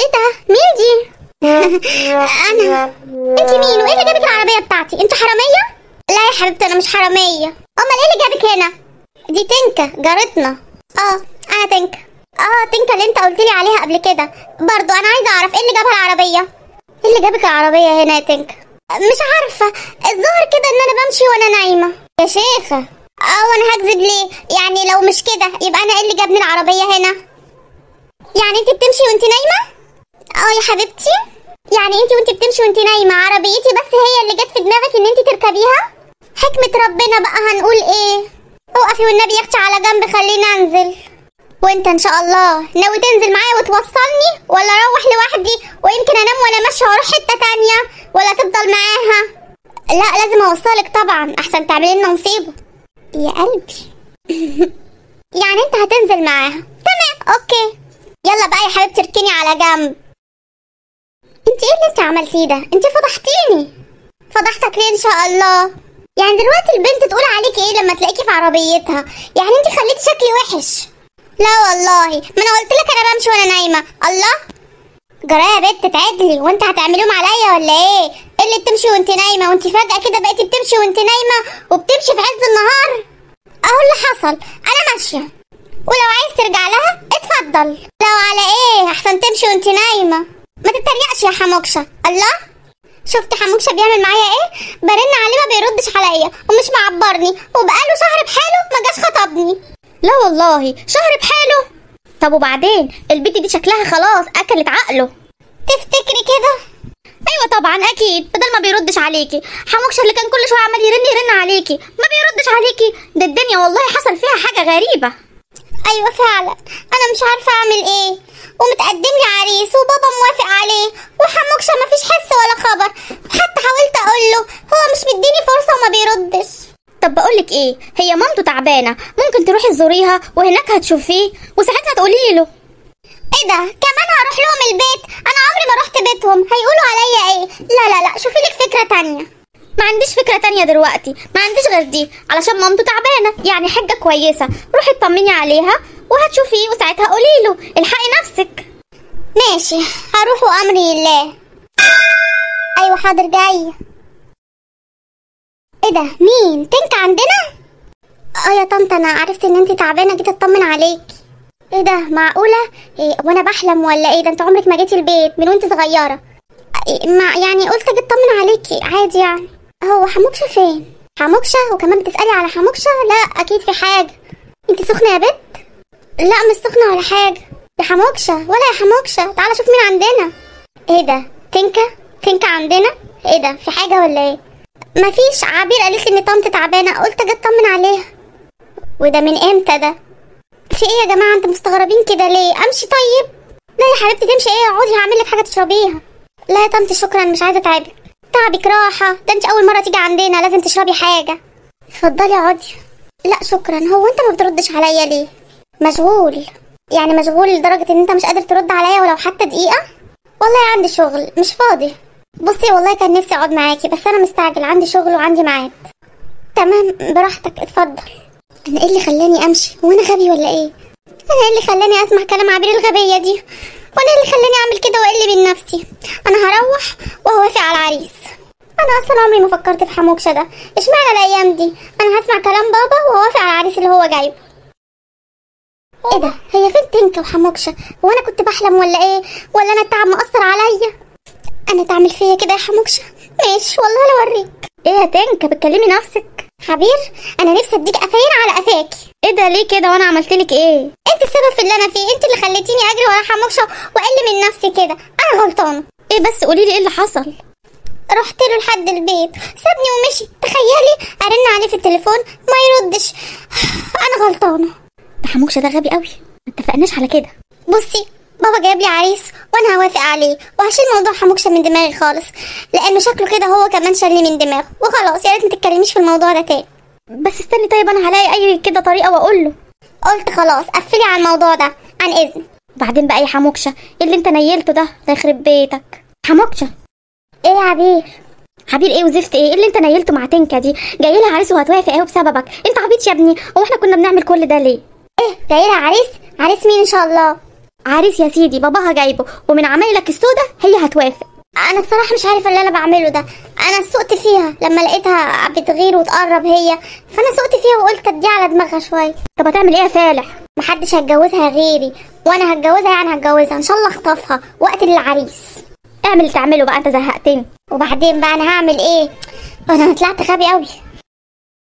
ايه ده مين دي انا انت مين وايه اللي جابك العربيه بتاعتي انت حراميه لا يا حبيبتي انا مش حراميه امال ايه اللي جابك هنا دي تنكة جارتنا اه انا تنكة اه تنكة اللي انت قلت لي عليها قبل كده برضو انا عايزه اعرف ايه اللي جابها العربيه ايه اللي جابك العربيه هنا يا تنكة مش عارفه الظاهر كده ان انا بمشي وانا نايمه يا شيخه اه وانا هكذب ليه يعني لو مش كده يبقى انا ايه اللي جابني العربيه هنا يعني انت بتمشي وانت نايمه اه يا حبيبتي يعني انت وانت بتمشي وانت نايمه عربيتي بس هي اللي جت في دماغك ان انت تركبيها حكمه ربنا بقى هنقول ايه اوقفي والنبي يا اختي على جنب خليني انزل وانت ان شاء الله ناوي تنزل معايا وتوصلني ولا اروح لوحدي ويمكن انام وانا ماشيه واروح حته تانية ولا تفضل معاها لا لازم اوصلك طبعا احسن تعملي لنا مصيبه يا قلبي يعني انت هتنزل معاها تمام اوكي يلا بقى يا حبيبتي اركني على جنب انت ايه اللي انت عملتيه ده انت فضحتيني فضحتك ليه ان شاء الله يعني دلوقتي البنت تقول عليك ايه لما تلاقيكي في عربيتها يعني انت خليتي شكلي وحش لا والله ما انا قلت لك انا بمشي وانا نايمه الله جرايه يا بنت تعدلي وانت هتعمليهم عليا ولا ايه ايه اللي بتمشي وانت نايمه وانت فجاه كده بقيتي بتمشي وانت نايمه وبتمشي في عز النهار اهو اللي حصل انا ماشيه ولو عايز ترجع لها اتفضل لو على ايه احسن تمشي وانت نايمه ما تتريقش يا حموكشه الله شفت حموكشه بيعمل معايا ايه برن عليه ما بيردش عليا ومش معبرني وبقاله شهر بحاله ما جاش خطبني لا والله شهر بحاله طب وبعدين البت دي شكلها خلاص اكلت عقله تفتكري كده ايوه طبعا اكيد بدل ما بيردش عليكي حموكشه اللي كان كل شويه عمال يرن يرن عليكي ما بيردش عليكي ده الدنيا والله حصل فيها حاجه غريبه ايوه فعلا انا مش عارفه اعمل ايه ومتقدم لي عريس وبابا موافق عليه وحموكشه مفيش حس ولا خبر حتى حاولت اقول له هو مش مديني فرصه وما بيردش طب بقولك ايه هي مامته تعبانه ممكن تروحي تزوريها وهناك هتشوفيه وساعتها تقولي له ايه ده كمان هروح لهم البيت انا عمري ما رحت بيتهم هيقولوا عليا ايه لا لا لا شوفي لك فكره تانية ما عنديش فكره تانية دلوقتي ما عنديش غير دي علشان مامته تعبانه يعني حاجه كويسه روحي اطمني عليها وهتشوفيه وساعتها قولي له الحقي نفسك ماشي هروح وامري لله ايوه حاضر جايه ايه ده مين تنك عندنا اه يا طنط انا عرفت ان انت تعبانه جيت اطمن عليك ايه ده معقوله إيه وانا بحلم ولا ايه ده انت عمرك ما جيتي البيت من وانت صغيره إيه ما يعني قلت اجي اطمن عليكي عادي يعني هو حموكشه فين حموكشه وكمان بتسالي على حموكشه لا اكيد في حاجه انت سخنه يا بت لا مش سخنه ولا حاجه يا حموكشه ولا يا حموكشه تعالى شوف مين عندنا ايه ده تنكه تنكه عندنا ايه ده في حاجه ولا ايه مفيش عبير قالت لي ان طنط تعبانه قلت اجي اطمن عليها وده من امتى ده في ايه يا جماعه انتوا مستغربين كده ليه امشي طيب لا يا حبيبتي تمشي ايه اقعدي هعمل لك حاجه تشربيها لا يا طنط شكرا مش عايزه اتعبك تعبك راحه ده انت اول مره تيجي عندنا لازم تشربي حاجه اتفضلي اقعدي لا شكرا هو انت ما بتردش عليا ليه مشغول يعني مشغول لدرجه ان انت مش قادر ترد عليا ولو حتى دقيقه والله عندي شغل مش فاضي بصي والله كان نفسي اقعد معاكي بس انا مستعجل عندي شغل وعندي ميعاد تمام براحتك اتفضل انا ايه اللي خلاني امشي وانا غبي ولا ايه انا ايه اللي خلاني اسمع كلام عبير الغبيه دي وانا إيه اللي خلاني اعمل كده واقل من نفسي انا هروح وهوافق على العريس انا اصلا عمري ما فكرت في حموكشه ده اشمعنى الايام دي انا هسمع كلام بابا وهوافق على العريس اللي هو جايبه ايه ده هي فين تنكه وحموكشه وانا كنت بحلم ولا ايه ولا انا التعب مأثر عليا انا تعمل فيا كده يا حموكشه ماشي والله لا اوريك ايه يا تنكه بتكلمي نفسك حبير انا نفسي اديك قفاين على قفاكي ايه ده ليه كده وانا عملتلك ايه انت السبب في اللي انا فيه انت اللي خليتيني اجري ورا حموكشه واقل من نفسي كده انا غلطانه ايه بس قولي لي ايه اللي حصل رحت له لحد البيت سابني ومشي تخيلي ارن عليه في التليفون ما يردش انا غلطانه ده حموكشه ده غبي قوي ما اتفقناش على كده بصي بابا جايب لي عريس وانا هوافق عليه وهشيل موضوع حموكشه من دماغي خالص لانه شكله كده هو كمان شالني من دماغه وخلاص يا ريت ما تتكلميش في الموضوع ده تاني بس استني طيب انا هلاقي اي كده طريقه واقول له قلت خلاص قفلي على الموضوع ده عن اذن وبعدين بقى يا حموكشه ايه اللي انت نيلته ده ده يخرب بيتك حموكشه ايه يا عبير عبير ايه وزفت ايه إيه اللي انت نيلته مع تنكه دي جاي لها عريس وهتوافق اهو بسببك انت عبيط يا ابني هو احنا كنا بنعمل كل ده ليه ايه جاي لها عريس عريس مين ان شاء الله عريس يا سيدي باباها جايبه ومن عمايلك السودة هي هتوافق انا الصراحه مش عارفه اللي انا بعمله ده انا سقت فيها لما لقيتها بتغير وتقرب هي فانا سقت فيها وقلت اديها على دماغها شويه طب هتعمل ايه يا فالح محدش هتجوزها غيري وانا هتجوزها يعني هتجوزها ان شاء الله اخطفها واقتل العريس اعمل اللي تعمله بقى انت زهقتني وبعدين بقى انا هعمل ايه انا طلعت غبي قوي